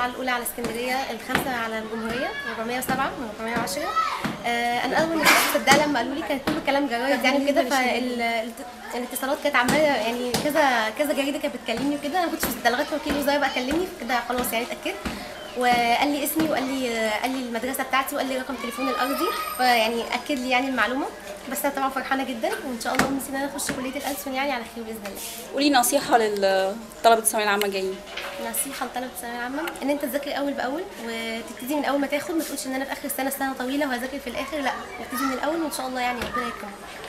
الدفعه الاولى على اسكندريه الخامسه على الجمهوريه 407 من 410 آه، انا اول ما كنت مصدقه لما قالوا لي كان كله كلام جرايد يعني كده فالاتصالات كانت عماله يعني كذا كذا جريده كانت بتكلمني وكده انا ما كنتش مصدقه لغايه ما وكيل الوزاره بقى كلمني كده خلاص يعني اتاكدت وقال لي اسمي وقال لي قال لي المدرسه بتاعتي وقال لي رقم تليفوني الارضي فيعني اكد لي يعني المعلومه بس انا طبعا فرحانه جدا وان شاء الله نفسي ان انا اخش كليه الألسن يعني على خير باذن الله قولي نصيحه لطلبه الثانويه العامه الجايين نصيحه لطلبه الثانويه العامه ان انت تذاكري اول باول وتبتدي من اول ما تاخد ما تقولش ان انا في اخر السنه سنه طويله وهذاكر في الاخر لا ابتدي من الاول وان شاء الله يعني ربنا يكرمك